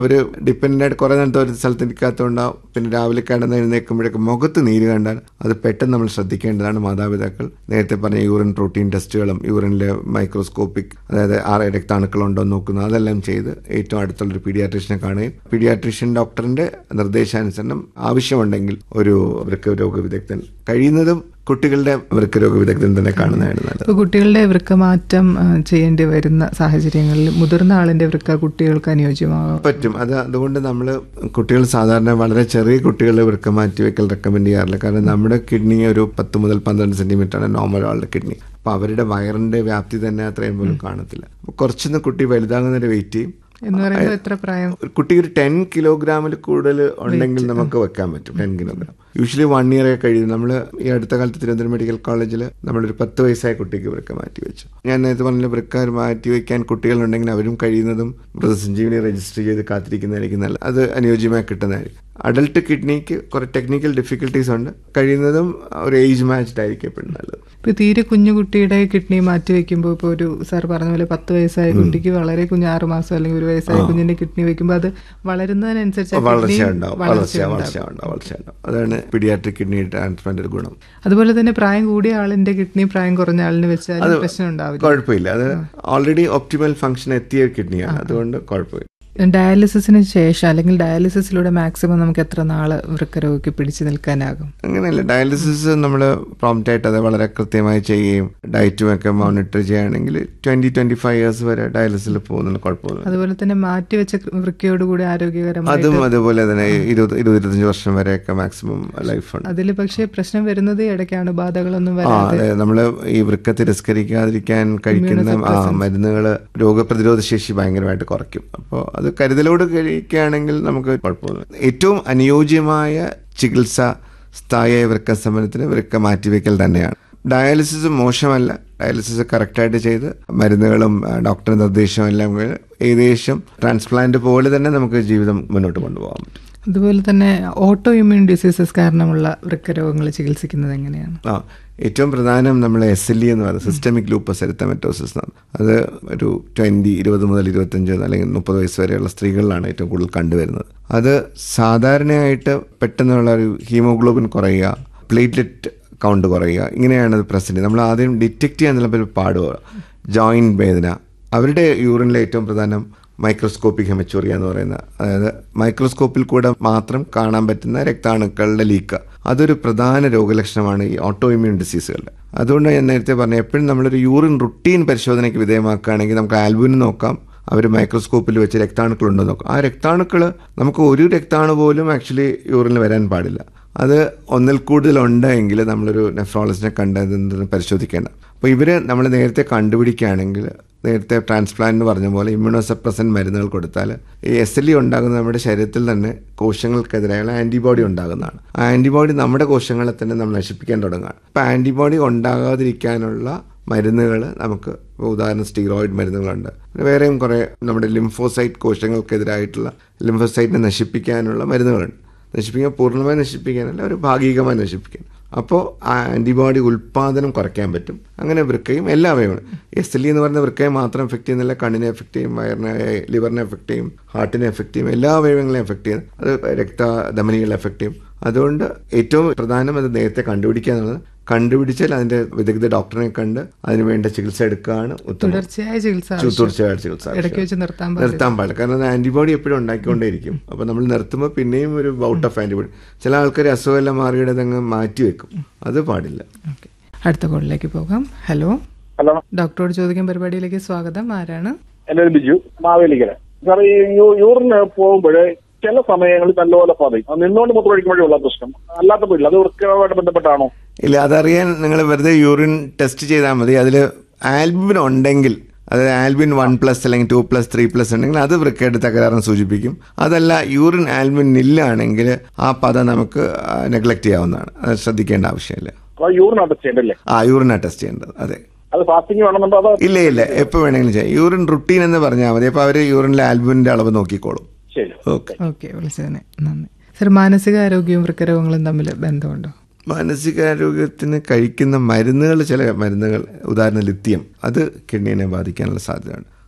ഒരു ഡിപ്പെൻഡൻ്റ് ആയിട്ട് കുറേ നേരത്തെ ഒരു സ്ഥലത്ത് നിൽക്കാത്തതുകൊണ്ടാവും പിന്നെ രാവിലെ കിടന്ന് എഴുന്നേൽക്കുമ്പോഴേക്കും മുഖത്ത് നീര് കണ്ടാൽ അത് പെട്ടെന്ന് നമ്മൾ ശ്രദ്ധിക്കേണ്ടതാണ് മാതാപിതാക്കൾ നേരത്തെ പറഞ്ഞ യൂറിൻ പ്രോട്ടീൻ ടെസ്റ്റുകളും യൂറിനിലെ മൈക്രോസ്കോപ്പിക് അതായത് ആറ് രക്താണുക്കളുണ്ടോ എന്ന് നോക്കുന്നത് അതെല്ലാം ചെയ്ത് ഏറ്റവും അടുത്തുള്ള ഒരു പീഡിയാട്രീഷ്യനെ കാണുകയും പീഡിയാട്രീഷ്യൻ ഡോക്ടറിന്റെ നിർദ്ദേശാനുസരണം ആവശ്യമുണ്ടെങ്കിൽ ഒരു വൃക്കരോഗ വിദഗ്ധൻ കഴിയുന്നതും കുട്ടികളുടെ വൃക്കരോഗ വിദഗ്ധൻ തന്നെ കാണുന്നതാണ് നല്ലത് ഇപ്പോൾ കുട്ടികളുടെ വൃക്ക മാറ്റം ആ, ചെയ്യേണ്ടി വരുന്ന സാഹചര്യങ്ങളിൽ മുതിർന്ന ആളിന്റെ വൃക്ക കുട്ടികൾക്ക് അനുയോജ്യമാകാം പറ്റും അത് അതുകൊണ്ട് നമ്മൾ കുട്ടികൾ സാധാരണ വളരെ ചെറിയ കുട്ടികളെ വൃക്ക മാറ്റി വെക്കൽ റെക്കമെൻഡ് ചെയ്യാറില്ല കാരണം നമ്മുടെ കിഡ്നി ഒരു പത്ത് മുതൽ പന്ത്രണ്ട് സെന്റിമീറ്റർ ആണ് നോർമൽ ആളുടെ കിഡ്നി അപ്പോൾ അവരുടെ വയറിന്റെ വ്യാപ്തി തന്നെ അത്രയും പോലും കാണത്തില്ല അപ്പോൾ കുറച്ചൊന്ന് കുട്ടി വലുതാകുന്നവരെ വെയിറ്റ് ചെയ്യും എന്ന് പറയുമ്പോൾ എത്ര പ്രായം ഒരു കുട്ടി ഒരു ടെൻ കിലോഗ്രാമിൽ കൂടുതൽ ഉണ്ടെങ്കിൽ നമുക്ക് വെക്കാൻ പറ്റും ten kilogram usually one year ഒക്കെ കഴിയും നമ്മൾ ഈ അടുത്ത കാലത്ത് തിരുവനന്തപുരം മെഡിക്കൽ കോളേജിൽ നമ്മളൊരു പത്ത് വയസ്സായ കുട്ടിക്ക് വൃക്ക മാറ്റി വെച്ചു ഞാൻ നേരത്തെ പറഞ്ഞ വൃക്ക മാറ്റി വെക്കാൻ കുട്ടികളുണ്ടെങ്കിൽ അവരും കഴിയുന്നതും മൃതസഞ്ജീവനി രജിസ്റ്റർ ചെയ്ത് കാത്തിരിക്കുന്നതായിരിക്കും നല്ലത് അത് അനുയോജ്യമായി കിട്ടുന്നതായിരിക്കും അഡൽട്ട് കിഡ്നിക്ക് കുറെ ടെക്നിക്കൽ ഡിഫിക്കൽട്ടീസ് ഉണ്ട് കഴിയുന്നതും ഒരു ഏജ് മാച്ച്ഡ് ആയിരിക്കും എപ്പോഴും നല്ലത് ഇപ്പൊ തീരെ കുഞ്ഞു കുട്ടിയുടെ കിഡ്നി മാറ്റി വെക്കുമ്പോൾ ഇപ്പോൾ ഒരു സാർ പറഞ്ഞ പോലെ പത്ത് വയസ്സായ കുട്ടിക്ക് വളരെ കുഞ്ഞ് ആറ് മാസം അല്ലെങ്കിൽ ഒരു വയസ്സായ കുഞ്ഞിന്റെ കിഡ്നി വെക്കുമ്പോൾ അത് വളരുന്നതിനനുസരിച്ച് ആ വളർച്ച kidney ഉണ്ടാവും വളർച്ച വളർച്ച ഉണ്ടാവും. വളർച്ച ഉണ്ടാവും വളർച്ച ഉണ്ടാവും അതാണ് പീഡിയാട്രിക് കിഡ്നി ട്രാൻസ്പ്ലാന്റ് ഒരു ഗുണം അതുപോലെ തന്നെ പ്രായം കൂടിയ ആളിന്റെ കിഡ്നി പ്രായം കുറഞ്ഞ ആളിന് വെച്ചാൽ പ്രശ്നം ഉണ്ടാവില്ല കുഴപ്പമില്ല അത് ഓൾറെഡി ഒപ്റ്റിമൽ ഫംഗ്ഷൻ എത്തിയ കിഡ്നിയാണ് അതുകൊണ്ട് കുഴപ്പമില്ല ഡയാലിസിസിന് ശേഷം അല്ലെങ്കിൽ ഡയാലിസിസിലൂടെ മാക്സിമം നമുക്ക് എത്ര നാള് വൃക്കരോഗിക്ക് പിടിച്ചു നിൽക്കാനാകും അങ്ങനെയല്ല ഡയാലിസിസ് നമ്മൾ പ്രോംപ്റ്റ് ആയിട്ട് അത് വളരെ കൃത്യമായി ചെയ്യുകയും ഡയറ്റും ഒക്കെ മോണിറ്റർ ചെയ്യുകയാണെങ്കിൽ ട്വന്റി ട്വന്റി ഫൈവ് ഇയേഴ്സ് വരെ ഡയാലിസിൽ പോകുന്നതിന് കുഴപ്പമൊന്നുമില്ല അതുപോലെ തന്നെ മാറ്റിവെച്ച വൃക്കയോടുകൂടി ആരോഗ്യകരമായി അതും അതുപോലെ തന്നെ ഇരുപത് ഇരുപത് ഇരുപത്തഞ്ച് വർഷം വരെയൊക്കെ മാക്സിമം ലൈഫ് ഉണ്ട് അതിൽ പക്ഷേ പ്രശ്നം വരുന്നത് ഇടയ്ക്കാണ് ബാധകളൊന്നും ആ വരാതെ അതെ നമ്മൾ ഈ വൃക്ക തിരസ്കരിക്കാതിരിക്കാൻ കഴിക്കുന്ന ആ മരുന്നുകൾ രോഗപ്രതിരോധ ശേഷി ഭയങ്കരമായിട്ട് കുറയ്ക്കും അപ്പോൾ അത് കരുതലോട് കഴിക്കുകയാണെങ്കിൽ നമുക്ക് കുഴപ്പമൊന്നും ഏറ്റവും അനുയോജ്യമായ ചികിത്സ സ്ഥായിയായ വൃക്ക സമരത്തിന് വൃക്ക മാറ്റിവെക്കൽ തന്നെയാണ് ഡയാലിസിസ് മോശമല്ല ഡയാലിസിസ് കറക്റ്റായിട്ട് ചെയ്ത് മരുന്നുകളും ആ, ഡോക്ടറുടെ നിർദ്ദേശവും എല്ലാം കൂടി ഏകദേശം ട്രാൻസ്പ്ലാന്റ് പോലെ തന്നെ നമുക്ക് ജീവിതം മുന്നോട്ട് കൊണ്ടുപോകാൻ പറ്റും അതുപോലെ തന്നെ ഓട്ടോ ഇമ്മ്യൂൺ ഡിസീസസ് കാരണമുള്ള വൃക്കരോഗങ്ങൾ ചികിത്സിക്കുന്നത് എങ്ങനെയാണ് ആ ഏറ്റവും പ്രധാനം നമ്മൾ എസ് എൽ ഇ എന്ന് പറയുന്നത് സിസ്റ്റമിക് ലൂപ്പസ് എരിത്തമെറ്റോസിസ് എന്നാണ് അത് ഒരു ട്വൻറ്റി ഇരുപത് മുതൽ ഇരുപത്തഞ്ച് അല്ലെങ്കിൽ മുപ്പത് വയസ്സ് വരെയുള്ള സ്ത്രീകളിലാണ് ഏറ്റവും കൂടുതൽ കണ്ടുവരുന്നത് അത് സാധാരണയായിട്ട് പെട്ടെന്നുള്ള ഒരു ഹീമോഗ്ലോബിൻ കുറയുക പ്ലേറ്റ്ലെറ്റ് കൗണ്ട് കുറയുക ഇങ്ങനെയാണ് അത് പ്രസൻറ്റ് നമ്മൾ ആദ്യം ഡിറ്റക്ട് ചെയ്യാൻ ചിലപ്പോൾ പാടുക ജോയിൻറ്റ് വേദന അവരുടെ യൂറിനിലെ ഏറ്റവും പ്രധാനം മൈക്രോസ്കോപ്പിക് ഹെമച്ചോറിയ എന്ന് പറയുന്ന അതായത് മൈക്രോസ്കോപ്പിൽ കൂടെ മാത്രം കാണാൻ പറ്റുന്ന രക്താണുക്കളുടെ ലീക്ക് അതൊരു പ്രധാന രോഗലക്ഷണമാണ് ഈ ഓട്ടോ ഇമ്മ്യൂൺ ഡിസീസുകളുടെ അതുകൊണ്ട് ഞാൻ നേരത്തെ പറഞ്ഞു എപ്പോഴും നമ്മളൊരു യൂറിൻ റുട്ടീൻ പരിശോധനയ്ക്ക് വിധേയമാക്കുകയാണെങ്കിൽ നമുക്ക് ആൽബുവിന് നോക്കാം അവർ മൈക്രോസ്കോപ്പിൽ വെച്ച് രക്താണുക്കളുണ്ടോ നോക്കാം ആ രക്താണുക്കൾ നമുക്ക് ഒരു രക്താണു പോലും ആക്ച്വലി യൂറിനിൽ വരാൻ പാടില്ല അത് ഒന്നിൽ കൂടുതൽ ഉണ്ടെങ്കിൽ നമ്മളൊരു നെഫ്രോളജിനെ കണ്ടതെന്ന് പരിശോധിക്കേണ്ട അപ്പോൾ ഇവർ നമ്മൾ നേരത്തെ കണ്ടുപിടിക്കുകയാണെങ്കിൽ നേരത്തെ ട്രാൻസ്പ്ലാന്റ് എന്ന് പറഞ്ഞ പോലെ ഇമ്മ്യൂണോസപ്രസൻ മരുന്നുകൾ കൊടുത്താൽ ഈ എസ് എൽ ഇ ഉണ്ടാകുന്ന നമ്മുടെ ശരീരത്തിൽ തന്നെ കോശങ്ങൾക്കെതിരെയുള്ള ആന്റിബോഡി ഉണ്ടാകുന്നതാണ് ആ ആന്റിബോഡി നമ്മുടെ കോശങ്ങളെ തന്നെ നമ്മൾ നശിപ്പിക്കാൻ തുടങ്ങുകയാണ് അപ്പോൾ ആന്റിബോഡി ഉണ്ടാകാതിരിക്കാനുള്ള മരുന്നുകൾ നമുക്ക് ഇപ്പോൾ ഉദാഹരണം സ്റ്റീറോയിഡ് മരുന്നുകളുണ്ട് പിന്നെ വേറെയും കുറേ നമ്മുടെ ലിംഫോസൈറ്റ് കോശങ്ങൾക്കെതിരായിട്ടുള്ള ലിംഫോസൈറ്റിനെ നശിപ്പിക്കാനുള്ള മരുന്നുകളുണ്ട് നശിപ്പിക്കാൻ പൂർണ്ണമായി നശിപ്പിക്കാനല്ല ഒരു ഭാഗികമായി നശിപ്പിക്കാൻ അപ്പോൾ ആ ആൻറ്റിബോഡി ഉൽപ്പാദനം കുറയ്ക്കാൻ പറ്റും അങ്ങനെ വൃക്കയും എല്ലാ അവയവങ്ങളും എസ് എൽ ഇ എന്ന് പറയുന്ന വൃക്കയെ മാത്രം എഫക്ട് ചെയ്യുന്നില്ല കണ്ണിനെ എഫക്ട് ചെയ്യും വയറിനെ ലിവറിനെ എഫക്ട് ചെയ്യും ഹാർട്ടിനെ എഫക്ട് ചെയ്യും എല്ലാ അവയവങ്ങളെയും എഫക്ട് ചെയ്യും അത് രക്തധമനികളെ എഫക്ട് ചെയ്യും അതുകൊണ്ട് ഏറ്റവും പ്രധാനം അത് നേരത്തെ കണ്ടുപിടിക്കുക എന്നുള്ളത് കണ്ടുപിടിച്ചാൽ അതിന്റെ വിദഗ്ധ ഡോക്ടറെ കണ്ട് അതിന് വേണ്ട ചികിത്സ എടുക്കുകയാണ് ഉത്തമം തുടർച്ചയായ ചികിത്സ ചു- തീർച്ചയായും ചികിത്സ ഇടയ്ക്ക് ആവശ്യം. വെച്ച് നിർത്താൻ പാടില്ല നിർത്താൻ പാടില്ല കാരണം അത് ആന്റിബോഡി എപ്പോഴും ഉണ്ടാക്കിക്കൊണ്ടേയിരിക്കും അപ്പോൾ നമ്മൾ നിർത്തുമ്പോൾ പിന്നെയും ഒരു ബൗട്ട് ഓഫ് ആന്റിബോഡി ചില ആൾക്കാർ അസുഖമെല്ലാം മാറിയുടെ അങ്ങ് മാറ്റി വെക്കും അത് പാടില്ല ഓക്കെ അടുത്ത കോളിലേക്ക് പോകാം ഹലോ ഹലോ ഡോക്ടറോട് ചോദിക്കാൻ പരിപാടിയിലേക്ക് സ്വാഗതം ആരാണ് എന്റെ ഒരു ബിജു മാവേലിക്കര സാർ ഈ യൂ- യൂറിന് പോകുമ്പോൾ ചില സമയങ്ങളിൽ നല്ലപോലെ പതയും അത് നിന്നുകൊണ്ട് മൂത്രം ഒഴിക്കുമ്പോഴേ ഉള്ള പ്രശ്നം അല്ലാത്തപ്പോൾ ഇല്ല അത് വൃക്കയുമായിട്ട് ബന്ധപ്പെട്ടാണോ ഇല്ല അതറിയാൻ നിങ്ങൾ വെറുതെ യൂറിൻ ടെസ്റ്റ് ചെയ്താൽ മതി അതിൽ ആൽബിൻ ഉണ്ടെങ്കിൽ അതായത് ആൽബിൻ വൺ പ്ലസ് അല്ലെങ്കിൽ ടു പ്ലസ് ത്രീ പ്ലസ് ഉണ്ടെങ്കിൽ അത് വൃക്കയുടെ തകരാറിന് സൂചിപ്പിക്കും അതല്ല യൂറിൻ ആൽബിൻ ഇല്ലാണെങ്കിൽ ആ പദ നമുക്ക് നെഗ്ലക്ട് ചെയ്യാവുന്നതാണ് അത് ശ്രദ്ധിക്കേണ്ട ആവശ്യമില്ല അപ്പൊ യൂറിൻ ടെസ്റ്റ് ചെയ്യണ്ടല്ലേ ആ യൂറിനാ ടെസ്റ്റ് ചെയ്യേണ്ടത് അതെ അത് ഫാസ്റ്റിംഗ് വേണമെന്നുണ്ടോ അതോ ഇല്ല ഇല്ല എപ്പോൾ വേണമെങ്കിലും ചെയ്യാം യൂറിൻ റുട്ടീൻ എന്ന് പറഞ്ഞാൽ മതി അപ്പോൾ അവർ യൂറിനിലെ ആൽബുവിൻ്റെ അളവ് നോക്കിക്കോളും ശരി ഓക്കെ ഓക്കെ വിളിച്ചതിന് നന്ദി സർ മാനസികാരോഗ്യവും വൃക്കരോഗങ്ങളും തമ്മിൽ ബന്ധമുണ്ടോ മാനസികാരോഗ്യത്തിന് കഴിക്കുന്ന മരുന്നുകൾ ചില മരുന്നുകൾ ഉദാഹരണം ലിത്യം അത് കിഡ്നീനെ ബാധിക്കാനുള്ള സാധ്യതയുണ്ട്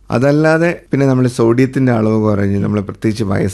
അതല്ലാതെ പിന്നെ നമ്മൾ സോഡിയത്തിന്റെ അളവ് കുറഞ്ഞ് നമ്മൾ പ്രത്യേകിച്ച് വയസ്സ്